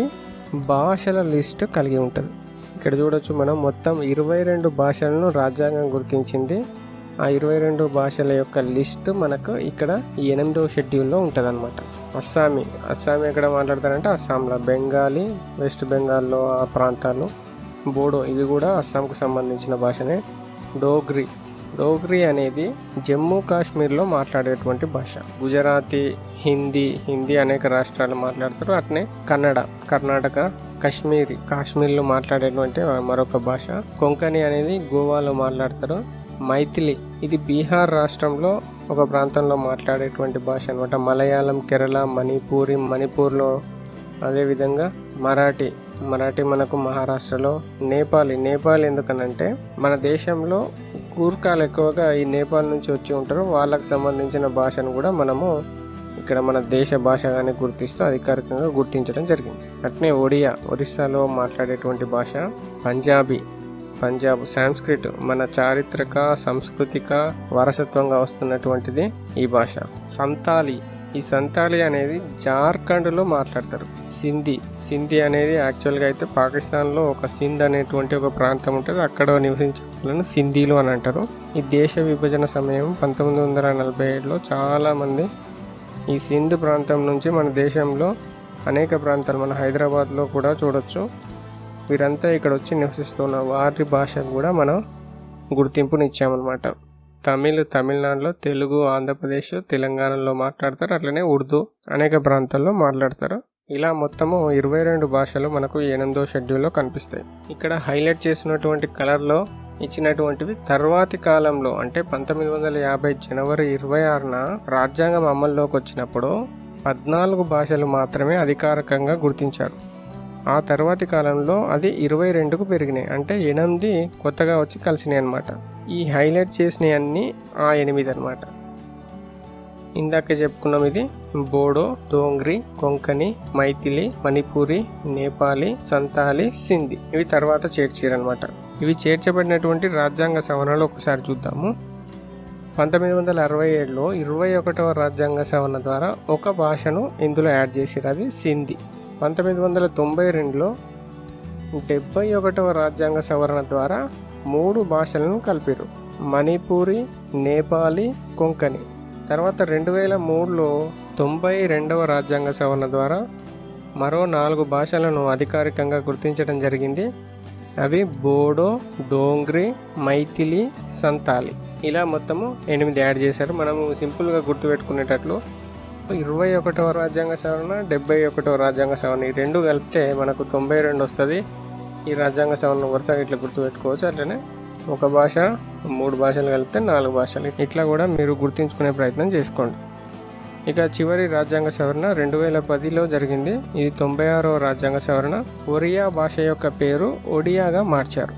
భాషల లిస్టు కలిగి ఉంటుంది ఇక్కడ చూడొచ్చు మనం మొత్తం ఇరవై రెండు భాషలను రాజ్యాంగం గుర్తించింది ఆ ఇరవై రెండు భాషల యొక్క లిస్ట్ మనకు ఇక్కడ ఈ ఎనిమిదవ షెడ్యూల్లో ఉంటుంది అనమాట అస్సామీ అస్సామీ ఎక్కడ మాట్లాడతారంటే అస్సాంలో బెంగాలీ వెస్ట్ బెంగాల్లో ఆ ప్రాంతాలు బోడో ఇవి కూడా అస్సాంకు సంబంధించిన భాషనే డోగ్రీ డోగ్రీ అనేది జమ్మూ కాశ్మీర్లో మాట్లాడేటువంటి భాష గుజరాతీ హిందీ హిందీ అనేక రాష్ట్రాలు మాట్లాడతారు అట్నే కన్నడ కర్ణాటక కాశ్మీరీ కాశ్మీర్లో మాట్లాడేటువంటి మరొక భాష కొంకణి అనేది గోవాలో మాట్లాడతారు మైథిలి ఇది బీహార్ రాష్ట్రంలో ఒక ప్రాంతంలో మాట్లాడేటువంటి భాష అనమాట మలయాళం కేరళ మణిపూరి మణిపూర్లో అదేవిధంగా మరాఠీ మరాఠీ మనకు మహారాష్ట్రలో నేపాలి నేపాల్ ఎందుకనంటే మన దేశంలో గూర్ఖాలు ఎక్కువగా ఈ నేపాల్ నుంచి వచ్చి ఉంటారు వాళ్ళకు సంబంధించిన భాషను కూడా మనము ఇక్కడ మన దేశ భాషగానే గుర్తిస్తూ అధికారికంగా గుర్తించడం జరిగింది అట్నే ఒడియా ఒరిస్సాలో మాట్లాడేటువంటి భాష పంజాబీ పంజాబ్ సాంస్క్రిట్ మన చారిత్రక సాంస్కృతిక వారసత్వంగా వస్తున్నటువంటిది ఈ భాష సంతాలి ఈ సంతాలి అనేది జార్ఖండ్లో మాట్లాడతారు సింధీ సింధీ అనేది యాక్చువల్గా అయితే పాకిస్తాన్లో ఒక సింధ్ అనేటువంటి ఒక ప్రాంతం ఉంటుంది అక్కడ నివసించే వాళ్ళను సింధీలు అని అంటారు ఈ దేశ విభజన సమయం పంతొమ్మిది వందల నలభై ఏడులో చాలామంది ఈ సింధ్ ప్రాంతం నుంచి మన దేశంలో అనేక ప్రాంతాలు మన హైదరాబాద్లో కూడా చూడొచ్చు వీరంతా ఇక్కడ వచ్చి నివసిస్తున్న వారి భాషకు కూడా మనం గుర్తింపునిచ్చామన్నమాట తమిళ్ తమిళనాడులో తెలుగు ఆంధ్రప్రదేశ్ తెలంగాణలో మాట్లాడతారు అట్లనే ఉర్దూ అనేక ప్రాంతాల్లో మాట్లాడతారు ఇలా మొత్తము ఇరవై రెండు భాషలు మనకు ఎనిమిదో షెడ్యూల్లో కనిపిస్తాయి ఇక్కడ హైలైట్ చేసినటువంటి కలర్లో ఇచ్చినటువంటివి తర్వాతి కాలంలో అంటే పంతొమ్మిది వందల యాభై జనవరి ఇరవై ఆరున రాజ్యాంగం అమల్లోకి వచ్చినప్పుడు పద్నాలుగు భాషలు మాత్రమే అధికారికంగా గుర్తించారు ఆ తర్వాతి కాలంలో అది ఇరవై రెండుకు పెరిగినాయి అంటే ఎనిమిది కొత్తగా వచ్చి కలిసినాయి అనమాట ఈ హైలైట్ చేసినవి అన్నీ ఆ ఎనిమిది అనమాట ఇందాక చెప్పుకున్నాం ఇది బోడో దోంగ్రి కొంకణి మైథిలి మణిపూరి నేపాలి సంతాలి సింధి ఇవి తర్వాత చేర్చారనమాట ఇవి చేర్చబడినటువంటి రాజ్యాంగ సవరణలు ఒకసారి చూద్దాము పంతొమ్మిది వందల అరవై ఏడులో ఇరవై ఒకటవ రాజ్యాంగ సవరణ ద్వారా ఒక భాషను ఇందులో యాడ్ చేసిరు అది సింధి పంతొమ్మిది వందల తొంభై రెండులో డెబ్బై ఒకటవ రాజ్యాంగ సవరణ ద్వారా మూడు భాషలను కలిపారు మణిపూరి నేపాలి కొంకణి తర్వాత రెండు వేల మూడులో తొంభై రెండవ రాజ్యాంగ సవరణ ద్వారా మరో నాలుగు భాషలను అధికారికంగా గుర్తించడం జరిగింది అవి బోడో డోంగ్రి మైథిలి సంతాలి ఇలా మొత్తము ఎనిమిది యాడ్ చేశారు మనము సింపుల్గా గుర్తుపెట్టుకునేటట్లు ఇరవై ఒకటవ రాజ్యాంగ సవరణ డెబ్బై ఒకటవ రాజ్యాంగ సవరణ ఈ రెండు కలిపితే మనకు తొంభై రెండు వస్తుంది ఈ రాజ్యాంగ సవరణ వరుసగా ఇట్లా గుర్తుపెట్టుకోవచ్చు అట్లనే ఒక భాష మూడు భాషలు కలిపితే నాలుగు భాషలు ఇట్లా కూడా మీరు గుర్తుంచుకునే ప్రయత్నం చేసుకోండి ఇక చివరి రాజ్యాంగ సవరణ రెండు వేల పదిలో జరిగింది ఇది తొంభై ఆరవ రాజ్యాంగ సవరణ ఒరియా భాష యొక్క పేరు ఒడియాగా మార్చారు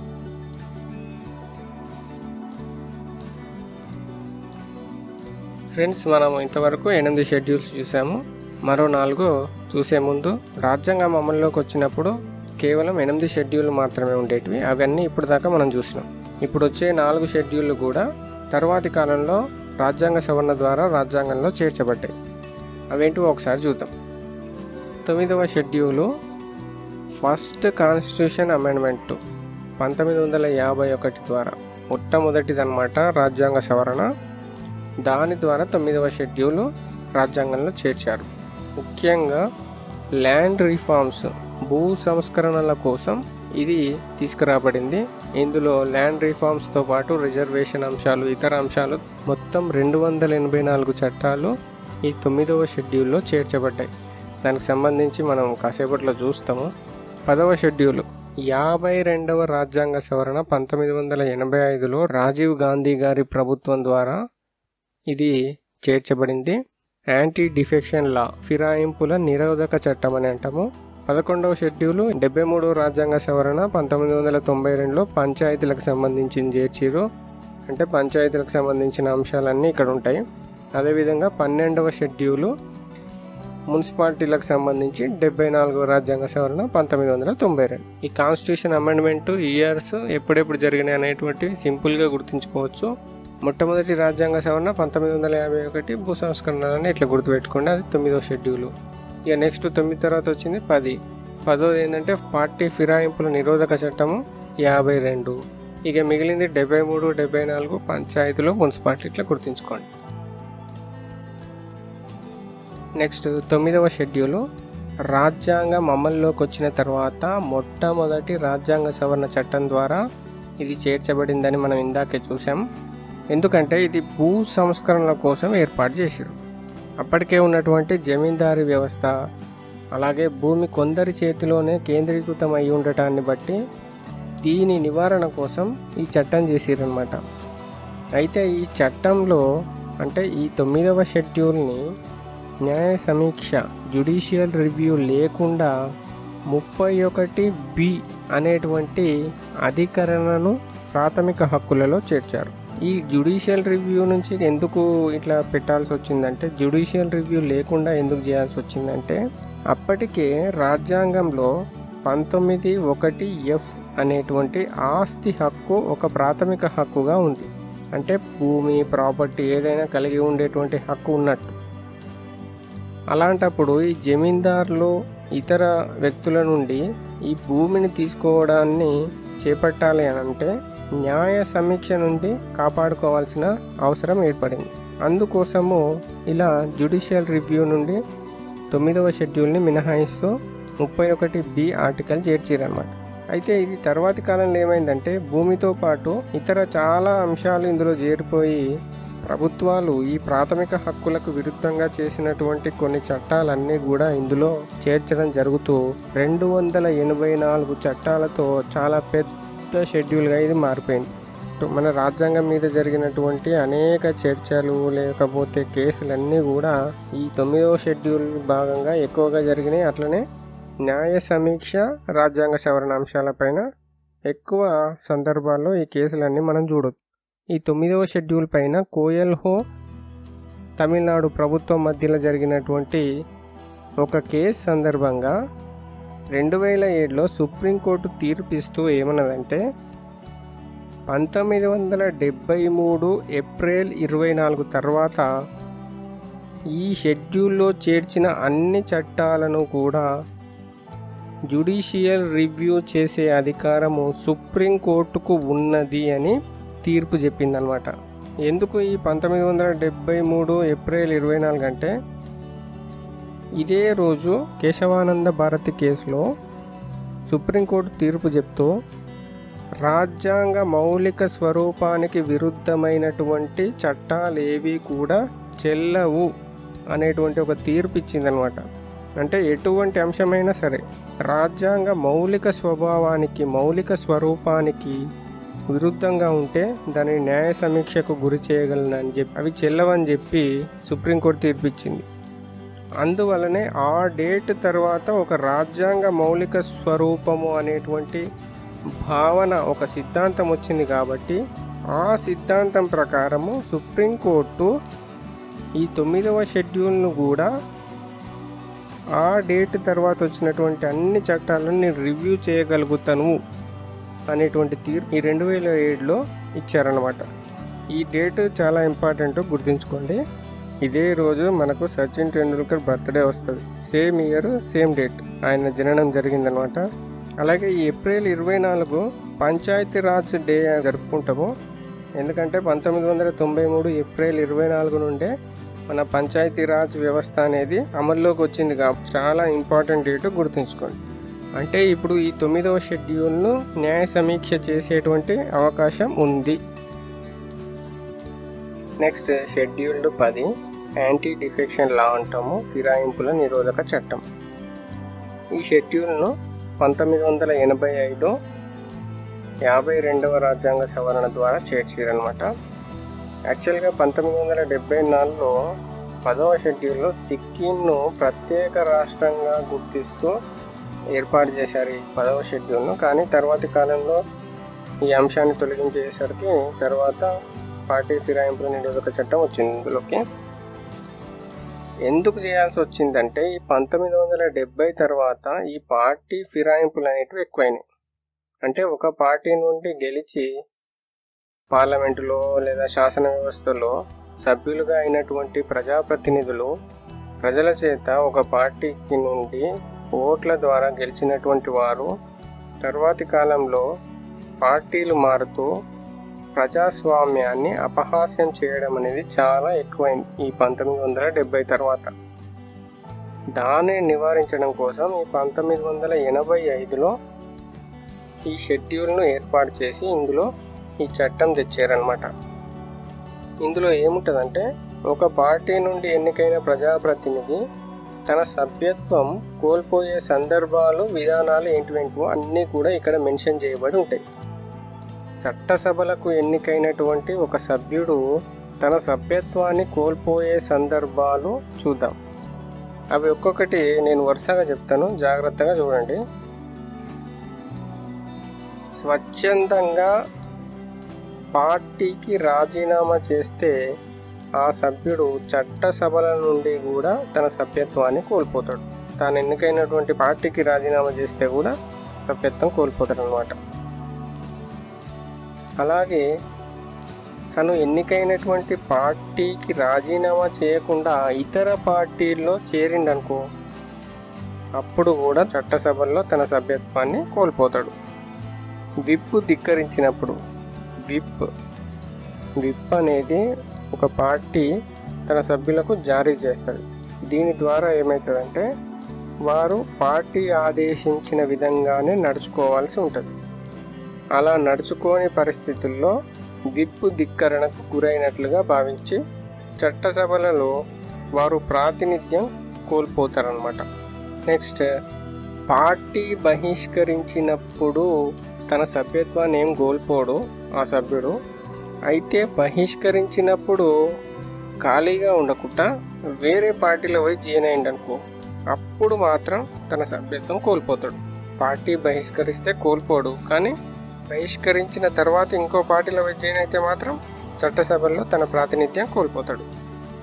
ఫ్రెండ్స్ మనం ఇంతవరకు ఎనిమిది షెడ్యూల్స్ చూసాము మరో నాలుగు చూసే ముందు రాజ్యాంగం అమల్లోకి వచ్చినప్పుడు కేవలం ఎనిమిది షెడ్యూల్ మాత్రమే ఉండేటివి అవన్నీ ఇప్పుడు దాకా మనం చూసినాం ఇప్పుడు వచ్చే నాలుగు షెడ్యూళ్ళు కూడా తర్వాతి కాలంలో రాజ్యాంగ సవరణ ద్వారా రాజ్యాంగంలో చేర్చబడ్డాయి అవేంటివో ఒకసారి చూద్దాం తొమ్మిదవ షెడ్యూలు ఫస్ట్ కాన్స్టిట్యూషన్ అమెండ్మెంట్ పంతొమ్మిది వందల యాభై ఒకటి ద్వారా మొట్టమొదటిదన్నమాట రాజ్యాంగ సవరణ దాని ద్వారా తొమ్మిదవ షెడ్యూలు రాజ్యాంగంలో చేర్చారు ముఖ్యంగా ల్యాండ్ రిఫార్మ్స్ భూ సంస్కరణల కోసం ఇది తీసుకురాబడింది ఇందులో ల్యాండ్ రిఫార్మ్స్తో పాటు రిజర్వేషన్ అంశాలు ఇతర అంశాలు మొత్తం రెండు వందల ఎనభై నాలుగు చట్టాలు ఈ తొమ్మిదవ షెడ్యూల్లో చేర్చబడ్డాయి దానికి సంబంధించి మనం కాసేపట్లో చూస్తాము పదవ షెడ్యూల్ యాభై రెండవ రాజ్యాంగ సవరణ పంతొమ్మిది వందల ఎనభై ఐదులో రాజీవ్ గాంధీ గారి ప్రభుత్వం ద్వారా ఇది చేర్చబడింది యాంటీ డిఫెక్షన్ లా ఫిరాయింపుల నిరోధక చట్టం అని అంటాము పదకొండవ షెడ్యూలు డెబ్బై మూడవ రాజ్యాంగ సవరణ పంతొమ్మిది వందల తొంభై రెండులో పంచాయతీలకు సంబంధించి చేర్చిరు అంటే పంచాయతీలకు సంబంధించిన అంశాలన్నీ ఇక్కడ ఉంటాయి అదేవిధంగా పన్నెండవ షెడ్యూలు మున్సిపాలిటీలకు సంబంధించి డెబ్బై నాలుగవ రాజ్యాంగ సవరణ పంతొమ్మిది వందల తొంభై రెండు ఈ కాన్స్టిట్యూషన్ అమెండ్మెంట్ ఇయర్స్ ఎప్పుడెప్పుడు జరిగినాయి అనేటువంటి సింపుల్గా గుర్తుంచుకోవచ్చు మొట్టమొదటి రాజ్యాంగ సవరణ పంతొమ్మిది వందల యాభై ఒకటి భూ సంస్కరణలని ఇట్లా గుర్తుపెట్టుకోండి అది తొమ్మిదో షెడ్యూలు ఇక నెక్స్ట్ తొమ్మిది తర్వాత వచ్చింది పది పదోది ఏంటంటే పార్టీ ఫిరాయింపుల నిరోధక చట్టము యాభై రెండు ఇక మిగిలింది డెబ్బై మూడు డెబ్బై నాలుగు పంచాయతీలు మున్సిపాలిటీ ఇట్లా గుర్తుంచుకోండి నెక్స్ట్ తొమ్మిదవ షెడ్యూలు రాజ్యాంగం అమల్లోకి వచ్చిన తర్వాత మొట్టమొదటి రాజ్యాంగ సవరణ చట్టం ద్వారా ఇది చేర్చబడిందని మనం ఇందాకే చూసాం ఎందుకంటే ఇది భూ సంస్కరణల కోసం ఏర్పాటు చేశారు అప్పటికే ఉన్నటువంటి జమీందారీ వ్యవస్థ అలాగే భూమి కొందరి చేతిలోనే కేంద్రీకృతం అయి ఉండటాన్ని బట్టి దీని నివారణ కోసం ఈ చట్టం చేసిరనమాట అయితే ఈ చట్టంలో అంటే ఈ తొమ్మిదవ షెడ్యూల్ని న్యాయ సమీక్ష జ్యుడిషియల్ రివ్యూ లేకుండా ముప్పై ఒకటి బి అనేటువంటి అధికరణను ప్రాథమిక హక్కులలో చేర్చారు ఈ జ్యుడిషియల్ రివ్యూ నుంచి ఎందుకు ఇట్లా పెట్టాల్సి వచ్చిందంటే జ్యుడిషియల్ రివ్యూ లేకుండా ఎందుకు చేయాల్సి వచ్చిందంటే అప్పటికే రాజ్యాంగంలో పంతొమ్మిది ఒకటి ఎఫ్ అనేటువంటి ఆస్తి హక్కు ఒక ప్రాథమిక హక్కుగా ఉంది అంటే భూమి ప్రాపర్టీ ఏదైనా కలిగి ఉండేటువంటి హక్కు ఉన్నట్టు అలాంటప్పుడు ఈ జమీందారులు ఇతర వ్యక్తుల నుండి ఈ భూమిని తీసుకోవడాన్ని చేపట్టాలి అని అంటే న్యాయ సమీక్ష నుండి కాపాడుకోవాల్సిన అవసరం ఏర్పడింది అందుకోసము ఇలా జ్యుడిషియల్ రివ్యూ నుండి తొమ్మిదవ షెడ్యూల్ని మినహాయిస్తూ ముప్పై ఒకటి బి ఆర్టికల్ చేర్చిరన్నమాట అయితే ఇది తర్వాతి కాలంలో ఏమైందంటే భూమితో పాటు ఇతర చాలా అంశాలు ఇందులో చేరిపోయి ప్రభుత్వాలు ఈ ప్రాథమిక హక్కులకు విరుద్ధంగా చేసినటువంటి కొన్ని చట్టాలన్నీ కూడా ఇందులో చేర్చడం జరుగుతూ రెండు వందల ఎనభై నాలుగు చట్టాలతో చాలా పెద్ద షెడ్యూల్గా ఇది మారిపోయింది మన రాజ్యాంగం మీద జరిగినటువంటి అనేక చర్చలు లేకపోతే కేసులన్నీ కూడా ఈ తొమ్మిదవ షెడ్యూల్ భాగంగా ఎక్కువగా జరిగినాయి అట్లనే న్యాయ సమీక్ష రాజ్యాంగ సవరణ అంశాలపైన ఎక్కువ సందర్భాల్లో ఈ కేసులన్నీ మనం చూడొచ్చు ఈ తొమ్మిదవ షెడ్యూల్ పైన కోయల్ హో తమిళనాడు ప్రభుత్వం మధ్యలో జరిగినటువంటి ఒక కేసు సందర్భంగా రెండు వేల ఏడులో సుప్రీంకోర్టు తీర్పు ఇస్తూ ఏమన్నదంటే పంతొమ్మిది వందల డెబ్భై మూడు ఏప్రిల్ ఇరవై నాలుగు తర్వాత ఈ షెడ్యూల్లో చేర్చిన అన్ని చట్టాలను కూడా జ్యుడిషియల్ రివ్యూ చేసే అధికారము సుప్రీంకోర్టుకు ఉన్నది అని తీర్పు చెప్పిందనమాట ఎందుకు ఈ పంతొమ్మిది వందల డెబ్భై మూడు ఏప్రిల్ ఇరవై నాలుగు అంటే ఇదే రోజు కేశవానంద భారతి కేసులో సుప్రీంకోర్టు తీర్పు చెప్తూ రాజ్యాంగ మౌలిక స్వరూపానికి విరుద్ధమైనటువంటి చట్టాలు ఏవి కూడా చెల్లవు అనేటువంటి ఒక తీర్పు ఇచ్చిందనమాట అంటే ఎటువంటి అంశమైనా సరే రాజ్యాంగ మౌలిక స్వభావానికి మౌలిక స్వరూపానికి విరుద్ధంగా ఉంటే దానిని న్యాయ సమీక్షకు గురి చేయగలనని చెప్పి అవి చెల్లవని చెప్పి సుప్రీంకోర్టు తీర్పు ఇచ్చింది అందువలనే ఆ డేట్ తర్వాత ఒక రాజ్యాంగ మౌలిక స్వరూపము అనేటువంటి భావన ఒక సిద్ధాంతం వచ్చింది కాబట్టి ఆ సిద్ధాంతం ప్రకారము సుప్రీంకోర్టు ఈ తొమ్మిదవ షెడ్యూల్ను కూడా ఆ డేట్ తర్వాత వచ్చినటువంటి అన్ని చట్టాలను నేను రివ్యూ చేయగలుగుతాను అనేటువంటి తీర్పు ఈ రెండు వేల ఏడులో ఇచ్చారనమాట ఈ డేట్ చాలా ఇంపార్టెంట్ గుర్తుంచుకోండి ఇదే రోజు మనకు సచిన్ టెండూల్కర్ బర్త్డే వస్తుంది సేమ్ ఇయర్ సేమ్ డేట్ ఆయన జననం జరిగిందనమాట అలాగే ఈ ఏప్రిల్ ఇరవై నాలుగు పంచాయతీ రాజ్ డే జరుపుకుంటాము ఎందుకంటే పంతొమ్మిది వందల తొంభై మూడు ఏప్రిల్ ఇరవై నాలుగు నుండే మన పంచాయతీ రాజ్ వ్యవస్థ అనేది అమల్లోకి వచ్చింది కాబట్టి చాలా ఇంపార్టెంట్ డేట్ గుర్తుంచుకోండి అంటే ఇప్పుడు ఈ తొమ్మిదవ షెడ్యూల్ను న్యాయ సమీక్ష చేసేటువంటి అవకాశం ఉంది నెక్స్ట్ షెడ్యూల్డ్ పది యాంటీ డిఫెక్షన్ లా అంటాము ఫిరాయింపుల నిరోధక చట్టం ఈ షెడ్యూల్ను పంతొమ్మిది వందల ఎనభై ఐదు యాభై రెండవ రాజ్యాంగ సవరణ ద్వారా చేర్చారనమాట యాక్చువల్గా పంతొమ్మిది వందల డెబ్బై నాలుగులో పదవ షెడ్యూల్లో సిక్కింను ప్రత్యేక రాష్ట్రంగా గుర్తిస్తూ ఏర్పాటు చేశారు ఈ పదవ షెడ్యూల్ను కానీ తర్వాతి కాలంలో ఈ అంశాన్ని తొలగించేసరికి తర్వాత పార్టీ ఫిరాయింపుల నిరోధక చట్టం వచ్చింది ఇందులోకి ఎందుకు చేయాల్సి వచ్చిందంటే ఈ పంతొమ్మిది వందల డెబ్బై తర్వాత ఈ పార్టీ ఫిరాయింపులు అనేటివి ఎక్కువైనాయి అంటే ఒక పార్టీ నుండి గెలిచి పార్లమెంటులో లేదా శాసన వ్యవస్థలో సభ్యులుగా అయినటువంటి ప్రజాప్రతినిధులు ప్రజల చేత ఒక పార్టీకి నుండి ఓట్ల ద్వారా గెలిచినటువంటి వారు తర్వాతి కాలంలో పార్టీలు మారుతూ ప్రజాస్వామ్యాన్ని అపహాస్యం చేయడం అనేది చాలా ఎక్కువైంది ఈ పంతొమ్మిది వందల డెబ్బై తర్వాత దానిని నివారించడం కోసం ఈ పంతొమ్మిది వందల ఎనభై ఐదులో ఈ షెడ్యూల్ను ఏర్పాటు చేసి ఇందులో ఈ చట్టం తెచ్చారనమాట ఇందులో ఏముంటుందంటే ఒక పార్టీ నుండి ఎన్నికైన ప్రజాప్రతినిధి తన సభ్యత్వం కోల్పోయే సందర్భాలు విధానాలు ఏంటివేంటివో అన్నీ కూడా ఇక్కడ మెన్షన్ చేయబడి ఉంటాయి చట్టసభలకు ఎన్నికైనటువంటి ఒక సభ్యుడు తన సభ్యత్వాన్ని కోల్పోయే సందర్భాలు చూద్దాం అవి ఒక్కొక్కటి నేను వరుసగా చెప్తాను జాగ్రత్తగా చూడండి స్వచ్ఛందంగా పార్టీకి రాజీనామా చేస్తే ఆ సభ్యుడు చట్టసభల నుండి కూడా తన సభ్యత్వాన్ని కోల్పోతాడు తాను ఎన్నికైనటువంటి పార్టీకి రాజీనామా చేస్తే కూడా సభ్యత్వం కోల్పోతాడు అనమాట అలాగే తను ఎన్నికైనటువంటి పార్టీకి రాజీనామా చేయకుండా ఇతర పార్టీల్లో చేరిండనుకో అప్పుడు కూడా చట్టసభల్లో తన సభ్యత్వాన్ని కోల్పోతాడు విప్ ధిక్కరించినప్పుడు విప్ విప్ అనేది ఒక పార్టీ తన సభ్యులకు జారీ చేస్తుంది దీని ద్వారా ఏమవుతుందంటే వారు పార్టీ ఆదేశించిన విధంగానే నడుచుకోవాల్సి ఉంటుంది అలా నడుచుకోని పరిస్థితుల్లో విప్పు ధిక్కరణకు గురైనట్లుగా భావించి చట్టసభలలో వారు ప్రాతినిధ్యం కోల్పోతారనమాట నెక్స్ట్ పార్టీ బహిష్కరించినప్పుడు తన సభ్యత్వాన్ని ఏం కోల్పోడు ఆ సభ్యుడు అయితే బహిష్కరించినప్పుడు ఖాళీగా ఉండకుండా వేరే పార్టీలో పోయి జాయిన్ అయ్యిండు అనుకో అప్పుడు మాత్రం తన సభ్యత్వం కోల్పోతాడు పార్టీ బహిష్కరిస్తే కోల్పోడు కానీ బహిష్కరించిన తర్వాత ఇంకో పార్టీలో పోయి జాయిన్ అయితే మాత్రం చట్టసభల్లో తన ప్రాతినిధ్యం కోల్పోతాడు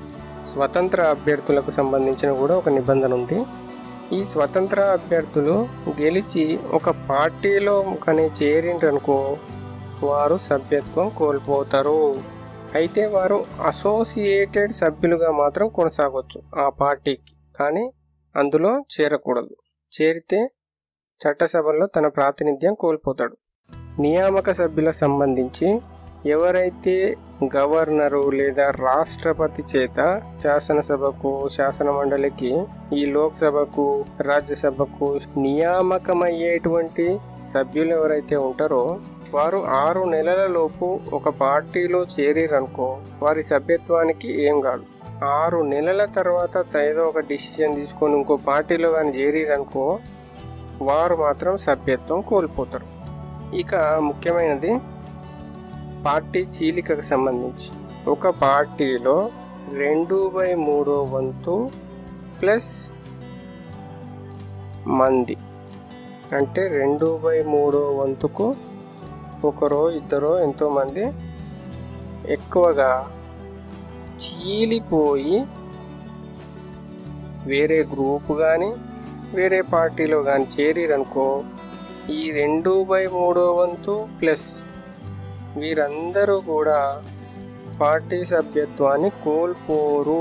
స్వతంత్ర అభ్యర్థులకు సంబంధించిన కూడా ఒక నిబంధన ఉంది ఈ స్వతంత్ర అభ్యర్థులు గెలిచి ఒక పార్టీలో కానీ చేరిండ్రనుకో వారు సభ్యత్వం కోల్పోతారు అయితే వారు అసోసియేటెడ్ సభ్యులుగా మాత్రం కొనసాగవచ్చు ఆ పార్టీకి కానీ అందులో చేరకూడదు చేరితే చట్టసభల్లో తన ప్రాతినిధ్యం కోల్పోతాడు నియామక సభ్యులకు సంబంధించి ఎవరైతే గవర్నరు లేదా రాష్ట్రపతి చేత శాసనసభకు శాసన మండలికి ఈ లోక్సభకు రాజ్యసభకు నియామకమయ్యేటువంటి సభ్యులు ఎవరైతే ఉంటారో వారు ఆరు నెలల లోపు ఒక పార్టీలో చేరిరనుకో వారి సభ్యత్వానికి ఏం కాదు ఆరు నెలల తర్వాత ఏదో ఒక డిసిజన్ తీసుకొని ఇంకో పార్టీలో కానీ చేరిరనుకో వారు మాత్రం సభ్యత్వం కోల్పోతారు ఇక ముఖ్యమైనది పార్టీ చీలికకు సంబంధించి ఒక పార్టీలో రెండు బై మూడో వంతు ప్లస్ మంది అంటే రెండు బై మూడో వంతుకు ఒకరో ఇద్దరో ఎంతోమంది ఎక్కువగా చీలిపోయి వేరే గ్రూప్ కానీ వేరే పార్టీలో కానీ చేరిరనుకో ఈ రెండు బై మూడో వంతు ప్లస్ వీరందరూ కూడా పార్టీ సభ్యత్వాన్ని కోల్పోరు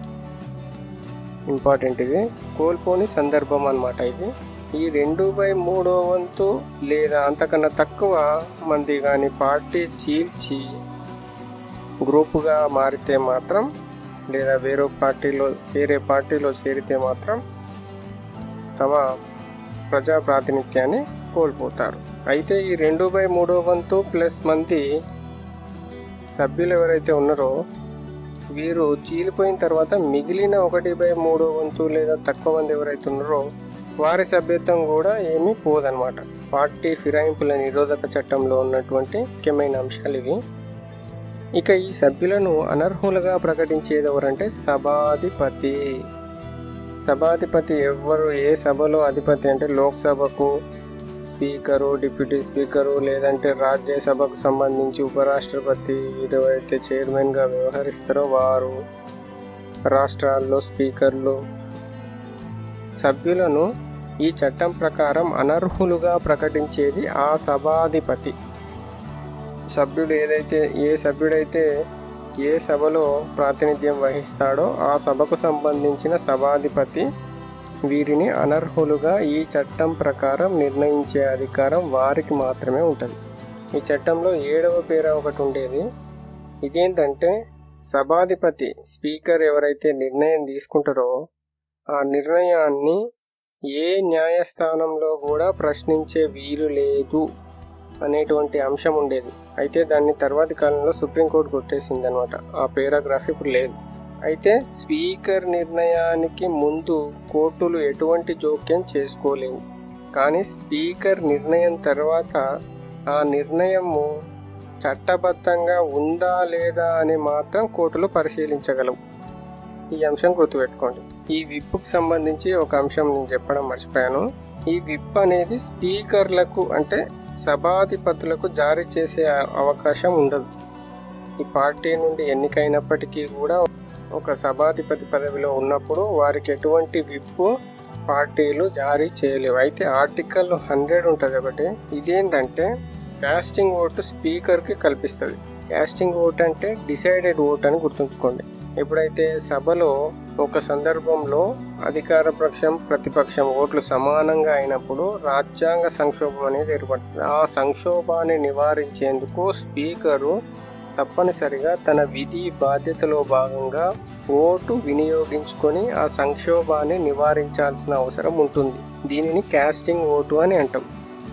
ఇంపార్టెంట్ ఇది కోల్పోని సందర్భం అన్నమాట ఇది ఈ రెండు బై మూడో వంతు లేదా అంతకన్నా తక్కువ మంది కానీ పార్టీ చీల్చి గ్రూపుగా మారితే మాత్రం లేదా వేరే పార్టీలో వేరే పార్టీలో చేరితే మాత్రం తమ ప్రజా ప్రాతినిధ్యాన్ని కోల్పోతారు అయితే ఈ రెండు బై మూడో వంతు ప్లస్ మంది సభ్యులు ఎవరైతే ఉన్నారో వీరు చీలిపోయిన తర్వాత మిగిలిన ఒకటి బై మూడో వంతు లేదా తక్కువ మంది ఎవరైతే ఉన్నారో వారి సభ్యత్వం కూడా ఏమీ పోదన్నమాట పార్టీ ఫిరాయింపుల నిరోధక చట్టంలో ఉన్నటువంటి ముఖ్యమైన అంశాలు ఇవి ఇక ఈ సభ్యులను అనర్హులుగా ప్రకటించేది ఎవరంటే సభాధిపతి సభాధిపతి ఎవరు ఏ సభలో అధిపతి అంటే లోక్సభకు స్పీకరు డిప్యూటీ స్పీకరు లేదంటే రాజ్యసభకు సంబంధించి ఉపరాష్ట్రపతి ఎవరైతే చైర్మన్గా వ్యవహరిస్తారో వారు రాష్ట్రాల్లో స్పీకర్లు సభ్యులను ఈ చట్టం ప్రకారం అనర్హులుగా ప్రకటించేది ఆ సభాధిపతి సభ్యుడు ఏదైతే ఏ సభ్యుడైతే ఏ సభలో ప్రాతినిధ్యం వహిస్తాడో ఆ సభకు సంబంధించిన సభాధిపతి వీరిని అనర్హులుగా ఈ చట్టం ప్రకారం నిర్ణయించే అధికారం వారికి మాత్రమే ఉంటుంది ఈ చట్టంలో ఏడవ పేర ఒకటి ఉండేది ఇదేంటంటే సభాధిపతి స్పీకర్ ఎవరైతే నిర్ణయం తీసుకుంటారో ఆ నిర్ణయాన్ని ఏ న్యాయస్థానంలో కూడా ప్రశ్నించే వీలు లేదు అనేటువంటి అంశం ఉండేది అయితే దాన్ని తర్వాతి కాలంలో సుప్రీంకోర్టు కొట్టేసింది అనమాట ఆ పేరాగ్రాఫ్ ఇప్పుడు లేదు అయితే స్పీకర్ నిర్ణయానికి ముందు కోర్టులు ఎటువంటి జోక్యం చేసుకోలేవు కానీ స్పీకర్ నిర్ణయం తర్వాత ఆ నిర్ణయము చట్టబద్ధంగా ఉందా లేదా అని మాత్రం కోర్టులు పరిశీలించగలవు ఈ అంశం గుర్తుపెట్టుకోండి ఈ విప్పుకు సంబంధించి ఒక అంశం నేను చెప్పడం మర్చిపోయాను ఈ విప్ అనేది స్పీకర్లకు అంటే సభాధిపతులకు జారీ చేసే అవకాశం ఉండదు ఈ పార్టీ నుండి ఎన్నికైనప్పటికీ కూడా ఒక సభాధిపతి పదవిలో ఉన్నప్పుడు వారికి ఎటువంటి విప్పు పార్టీలు జారీ చేయలేవు అయితే ఆర్టికల్ హండ్రెడ్ ఉంటుంది ఒకటి ఇదేంటంటే కాస్టింగ్ ఓటు స్పీకర్కి కల్పిస్తుంది కాస్టింగ్ ఓట్ అంటే డిసైడెడ్ ఓట్ అని గుర్తుంచుకోండి ఎప్పుడైతే సభలో ఒక సందర్భంలో అధికార పక్షం ప్రతిపక్షం ఓట్లు సమానంగా అయినప్పుడు రాజ్యాంగ సంక్షోభం అనేది ఏర్పడుతుంది ఆ సంక్షోభాన్ని నివారించేందుకు స్పీకరు తప్పనిసరిగా తన విధి బాధ్యతలో భాగంగా ఓటు వినియోగించుకొని ఆ సంక్షోభాన్ని నివారించాల్సిన అవసరం ఉంటుంది దీనిని కాస్టింగ్ ఓటు అని అంటాం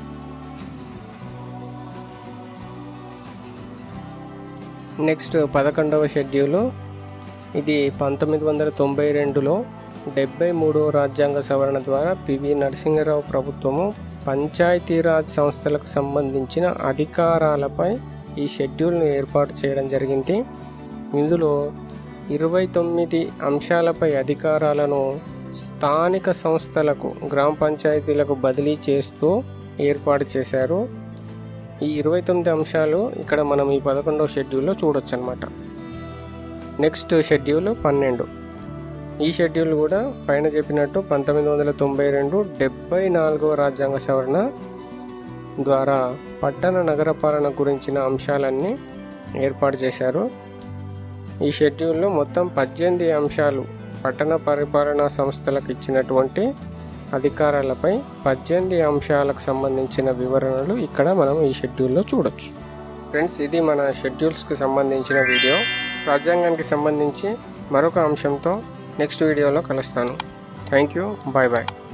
నెక్స్ట్ పదకొండవ షెడ్యూలు ఇది పంతొమ్మిది వందల తొంభై రెండులో డెబ్బై మూడవ రాజ్యాంగ సవరణ ద్వారా పివి నరసింహరావు ప్రభుత్వము పంచాయతీరాజ్ సంస్థలకు సంబంధించిన అధికారాలపై ఈ షెడ్యూల్ను ఏర్పాటు చేయడం జరిగింది ఇందులో ఇరవై తొమ్మిది అంశాలపై అధికారాలను స్థానిక సంస్థలకు గ్రామ పంచాయతీలకు బదిలీ చేస్తూ ఏర్పాటు చేశారు ఈ ఇరవై తొమ్మిది అంశాలు ఇక్కడ మనం ఈ పదకొండవ షెడ్యూల్లో చూడొచ్చు అనమాట నెక్స్ట్ షెడ్యూల్ పన్నెండు ఈ షెడ్యూల్ కూడా పైన చెప్పినట్టు పంతొమ్మిది వందల తొంభై రెండు డెబ్బై నాలుగవ రాజ్యాంగ సవరణ ద్వారా పట్టణ నగరపాలన గురించిన అంశాలన్నీ ఏర్పాటు చేశారు ఈ షెడ్యూల్లో మొత్తం పద్దెనిమిది అంశాలు పట్టణ పరిపాలనా సంస్థలకు ఇచ్చినటువంటి అధికారాలపై పద్దెనిమిది అంశాలకు సంబంధించిన వివరణలు ఇక్కడ మనం ఈ షెడ్యూల్లో చూడొచ్చు ఫ్రెండ్స్ ఇది మన షెడ్యూల్స్కి సంబంధించిన వీడియో రాజ్యాంగానికి సంబంధించి మరొక అంశంతో నెక్స్ట్ వీడియోలో కలుస్తాను థ్యాంక్ యూ బాయ్ బాయ్